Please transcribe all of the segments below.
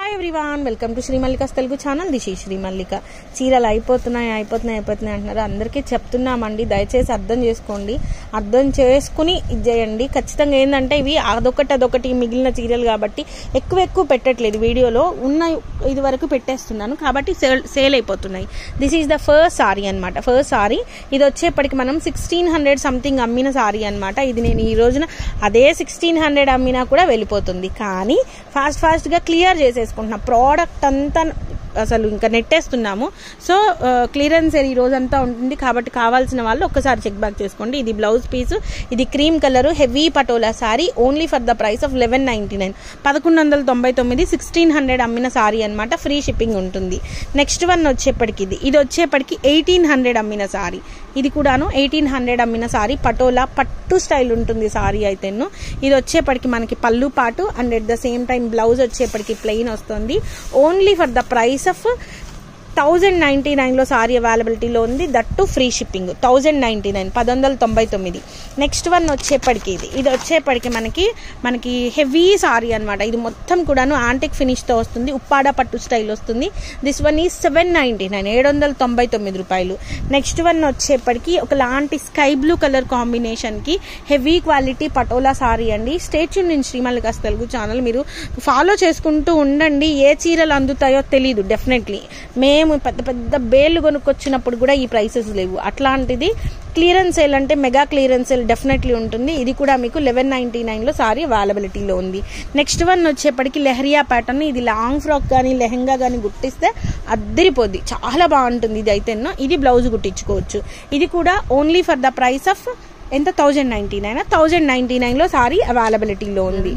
hi everyone welcome to Srimallika's Telugu channel దిశి శ్రీమల్లిక చీరలు అయిపోతున్నాయి అయిపోతున్నాయి అయిపోతున్నాయి అంటున్నారు అందరికీ చెప్తున్నామండి దయచేసి అర్థం చేసుకోండి అర్థం చేసుకుని ఇది చేయండి ఖచ్చితంగా ఏంటంటే ఇవి అదొకటి అదొకటి మిగిలిన చీరలు కాబట్టి ఎక్కువ ఎక్కువ పెట్టట్లేదు వీడియోలో ఉన్న ఇది వరకు పెట్టేస్తున్నాను కాబట్టి సేల్ సేల్ అయిపోతున్నాయి this is the first sari అనమాట ఫస్ట్ సారీ ఇది వచ్చేప్పటికి మనం సిక్స్టీన్ హండ్రెడ్ సంథింగ్ అమ్మిన సారీ అనమాట ఇది నేను ఈ రోజున అదే సిక్స్టీన్ హండ్రెడ్ అమ్మినా కూడా వెళ్ళిపోతుంది కానీ ఫాస్ట్ ఫాస్ట్గా క్లియర్ చేసేసుకుంటున్నా ప్రోడక్ట్ అంతా అసలు ఇంకా నెట్టేస్తున్నాము సో క్లియరెన్స్ ఈ రోజంతా ఉంటుంది కాబట్టి కావాల్సిన వాళ్ళు ఒక్కసారి చెక్ బ్యాక్ చేసుకోండి ఇది బ్లౌజ్ పీస్ ఇది cream colour heavy patola sari only for the price of eleven ninety nine పదకొండు వందల తొంభై తొమ్మిది సిక్స్టీన్ హండ్రెడ్ అమ్మిన సారీ అనమాట ఫ్రీ షిప్పింగ్ ఉంటుంది నెక్స్ట్ వన్ వచ్చేప్పటికి ఇది ఇది వచ్చేప్పటికి ఎయిటీన్ హండ్రెడ్ అమ్మిన సారీ ఇది కూడాను ఎయిటీన్ హండ్రెడ్ అమ్మిన సారీ పటోలా పట్టు స్టైల్ ఉంటుంది సారీ అయితేను ఇది వచ్చేప్పటికి మనకి పళ్ళు పాటు and at the same time blouse వచ్చేప్పటికి ప్లెయిన్ వస్తుంది only for the price of thousand ninety నైన్లో సారీ అవైలబిలిటీలో ఉంది that too free shipping thousand ninety nine పది వందల తొంభై తొమ్మిది నెక్స్ట్ వన్ వచ్చేప్పటికి ఇది ఇది వచ్చేప్పటికి మనకి మనకి హెవీ సారీ అనమాట ఇది మొత్తం కూడాను యాంటిక్ ఫినిష్తో వస్తుంది ఉప్పాడ పట్టు స్టైల్ వస్తుంది దిస్ వన్ ఈ సెవెన్ నైంటీ నైన్ ఏడు వందల తొంభై తొమ్మిది రూపాయలు నెక్స్ట్ వన్ వచ్చేప్పటికి ఒకలాంటి స్కై బ్లూ కలర్ కాంబినేషన్కి హెవీ క్వాలిటీ పటోలా సారీ అండి స్టేచ్యూ నేను శ్రీమల్లికాస్ తెలుగు ఛానల్ మీరు ఫాలో చేసుకుంటూ ఉండండి ఏ చీరలు అందుతాయో తెలీదు డెఫినెట్లీ మేము పెద్ద పెద్ద బేళ్ళు కొనుక్కొచ్చినప్పుడు కూడా ఈ ప్రైసెస్ లేవు అట్లాంటిది క్లియరెన్స్ సేల్ అంటే మెగా క్లియరెన్స్ సేల్ డెఫినెట్లీ ఉంటుంది ఇది కూడా మీకు లెవెన్ నైంటీ నైన్లో సారీ అవైలబిలిటీలో ఉంది నెక్స్ట్ వన్ వచ్చేప్పటికి లెహరియా ప్యాటర్న్ ఇది లాంగ్ ఫ్రాక్ కానీ లెహంగా కానీ గుట్టిస్తే అద్దరిపోద్ది చాలా బాగుంటుంది ఇది అయితే ఇది బ్లౌజ్ కుట్టించుకోవచ్చు ఇది కూడా only for the price of ఎంత thousand ninety nine thousand ninety నైన్లో సారీ అవైలబిలిటీలో ఉంది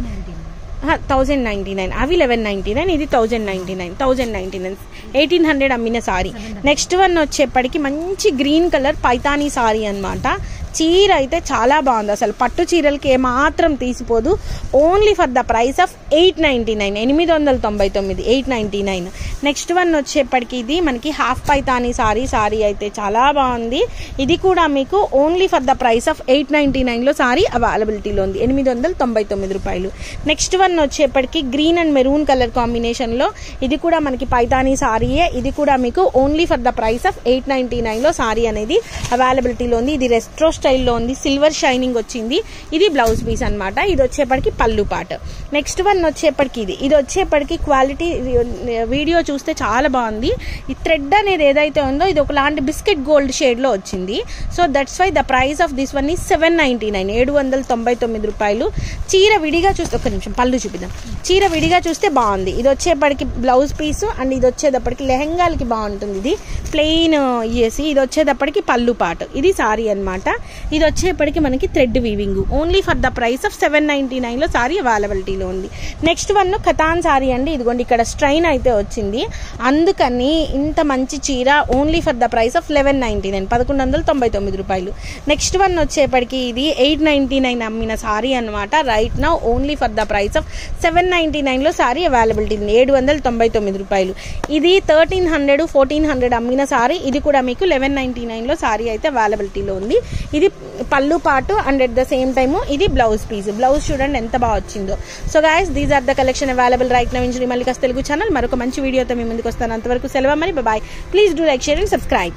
థౌజండ్ నైంటీ నైన్ అవి లెవెన్ నైంటీ నైన్ ఇది thousand ninety nine thousand ninety nine eighteen hundred అమ్మిన సారీ నెక్స్ట్ వన్ వచ్చేప్పటికి మంచి గ్రీన్ కలర్ పైతానీ సారీ అనమాట చీర అయితే చాలా బాగుంది అసలు పట్టు చీరలకి ఏమాత్రం తీసిపోదు only for the price of eight ninety nine ఎనిమిది వందల తొంభై తొమ్మిది eight ninety nine next one వచ్చేప్పటికి ఇది మనకి హాఫ్ పైతానీ సారీ సారీ అయితే చాలా బాగుంది ఇది కూడా మీకు only for the price of eight ninety నైన్లో సారీ అవైలబిలిటీలో ఉంది ఎనిమిది వందల తొంభై తొమ్మిది రూపాయలు నెక్స్ట్ వన్ వచ్చేప్పటికి గ్రీన్ అండ్ మెరూన్ కలర్ కాంబినేషన్లో ఇది కూడా మనకి పైతానీ సారీయే ఇది కూడా మీకు only for the price of eight ninety నైన్లో సారీ అనేది అవైలబిలిటీలో ఉంది ఇది రెస్ట్రో స్టైల్లో ఉంది సిల్వర్ షైనింగ్ వచ్చింది ఇది బ్లౌజ్ పీస్ అనమాట ఇది వచ్చేప్పటికి పళ్ళు పాట నెక్స్ట్ వన్ వచ్చేప్పటికి ఇది ఇది వచ్చేప్పటికి క్వాలిటీ వీడియో చూస్తే చాలా బాగుంది ఈ థ్రెడ్ అనేది ఏదైతే ఉందో ఇది ఒకలాంటి బిస్కెట్ గోల్డ్ షేడ్లో వచ్చింది so that's why the price of this one ఈ సెవెన్ నైంటీ నైన్ ఏడు వందల తొంభై తొమ్మిది రూపాయలు చీర విడిగా చూస్తే ఒక నిమిషం పళ్ళు చూపిద్దాం చీర విడిగా చూస్తే బాగుంది ఇది వచ్చేప్పటికి బ్లౌజ్ పీస్ అండ్ ఇది వచ్చేటప్పటికి లెహంగాలకి బాగుంటుంది ఇది ప్లెయిన్ ఇయేసి ఇది వచ్చేటప్పటికి పళ్ళు పాటు ఇది సారీ అనమాట ఇది వచ్చేప్పటికి మనకి thread weaving only for the price of seven ninety నైన్లో సారీ అవైలబిలిటీలో ఉంది నెక్స్ట్ వన్ కథాన్ సారీ అండి ఇదిగోండి ఇక్కడ స్ట్రైన్ అయితే వచ్చింది అందుకని ఇంత మంచి చీర only for the price of eleven ninety nine పదకొండు వందల తొంభై తొమ్మిది రూపాయలు నెక్స్ట్ వన్ వచ్చేప్పటికి ఇది ఎయిట్ నైంటీ నైన్ అమ్మిన సారీ అనమాట right now only for the price of seven ninety నైన్లో సారీ అవైలబిలిటీ ఉంది ఏడు వందల తొంభై తొమ్మిది రూపాయలు ఇది థర్టీన్ హండ్రెడ్ ఫోర్టీన్ హండ్రెడ్ అమ్మిన సారీ ఇది కూడా మీకు లెవెన్ నైంటీ నైన్లో సారీ అయితే అవైలబిలిటీలో ఉంది ఇది పళ్ళు పాటు and at the same time ఇది బ్లౌజ్ పీస్ బ్లౌజ్ చూడండి ఎంత బాగా వచ్చిందో so guys these are the collection available right now ఇంజరీ మల్లికాస్ తెలుగు ఛానల్ మరొక మంచి వీడియోతో మీ ముందుకు వస్తాను అంతవరకు సెలవు మరి bye please do like share and subscribe